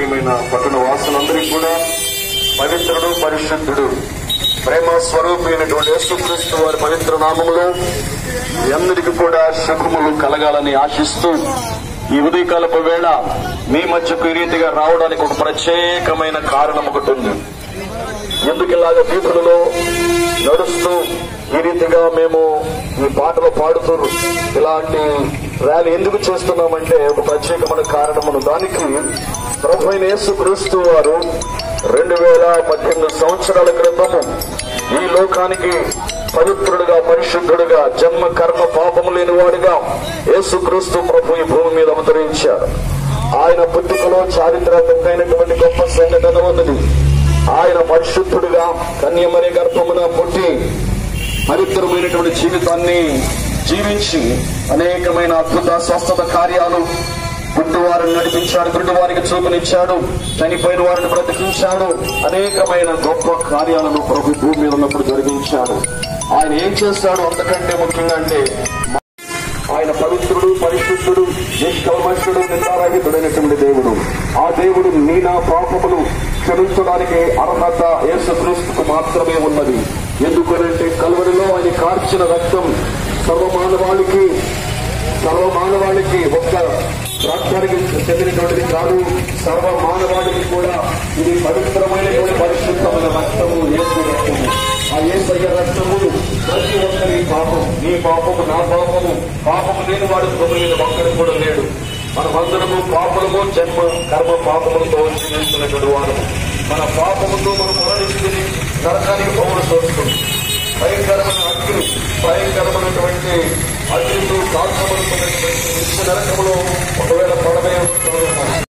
ప్రియమైన పట్టణ వాసులందరికీ కూడా పవిత్రుడు పరిశుద్ధుడు ప్రేమ స్వరూపమైనటువంటి యేసుక్రీస్తు వారి పవిత్ర నామములో మీ అందరికీ కూడా శుభములు కలగాలని ఆశిస్తూ ఈ ఉదయకాలపు వేళ మీ మధ్యకు ఈ రీతిగా రావడానికి ఒక ప్రత్యేకమైన కారణం ఒకటి ఉంది ఎందుకు ఇలాగ వీధులలో నడుస్తూ ఈ రీతిగా మేము ఈ పాటలు పాడుతూ ఇలాంటి ర్యాలీ ఎందుకు చేస్తున్నామంటే ఒక ప్రత్యేకమైన కారణమును దానికి ప్రభు అయిన యేసు క్రీస్తు వారు రెండు వేల పద్దెనిమిది సంవత్సరాల క్రితము ఈ లోకానికి పవిత్రుడుగా పరిశుద్ధుడుగా జన్మ కర్మ పాపము లేనివాడుగా యేసుక్రీస్తు ప్రభు ఈ భూమి మీద అవతరించారు ఆయన పుట్టుకలో చారిత్రాత్మకమైనటువంటి గొప్ప సంఘటన ఉన్నది ఆయన పరిశుద్ధుడుగా కన్యమరి గర్భమున పుట్టి పవిత్రమైనటువంటి జీవితాన్ని జీవించి అనేకమైన అద్భుత స్వస్థత కార్యాలు గుడ్డు వారిని నడిపించాడు గుడ్డు వారికి చూపునిచ్చాడు చనిపోయిన వారిని బ్రతికించాడు అనేకమైన గొప్ప కార్యాలను ప్రభు భూమి మీద ఉన్నప్పుడు జరిగించాడు ఆయన ఏం చేస్తాడు అంతకంటే ముఖ్యంగా అంటే ఆయన పవిత్రుడు పరిశుద్ధుడు నిష్కల్మషుడు నిందారహితుడైనటువంటి దేవుడు ఆ దేవుడు నీ నా పాపములు క్షమించడానికి అర్హత యేసుక్రీస్తుకు మాత్రమే ఉన్నది ఎందుకనంటే కలువరిలో ఆయన కార్చిన రక్తం సర్వమానవాళికి సర్వమానవాళికి ఒక్క రాష్ట్రానికి చెందినటువంటిది కాదు సర్వ మానవాళికి కూడా ఇది పవిత్రమైనటువంటి పరిశుద్ధమైన రక్తము యేసు రక్తము ఆ ఏసయ్య రక్తము ప్రతి ఒక్కరి పాపం నీ పాపము నా పాపము పాపము లేని వాడు భూమి మీద ఒక్కడి కూడా లేడు మనమందరము పాపము జన్మ కర్మ పాపములతో జీవిస్తున్నటువంటి వారు మన పాపముతో మనం మరణించి నరకానికి పౌరులు వస్తుంది భయంకరమైన అగ్ని భయంకరమైనటువంటి అగ్నితో కాల్చబడుతున్నటువంటి నిత్య నరకములో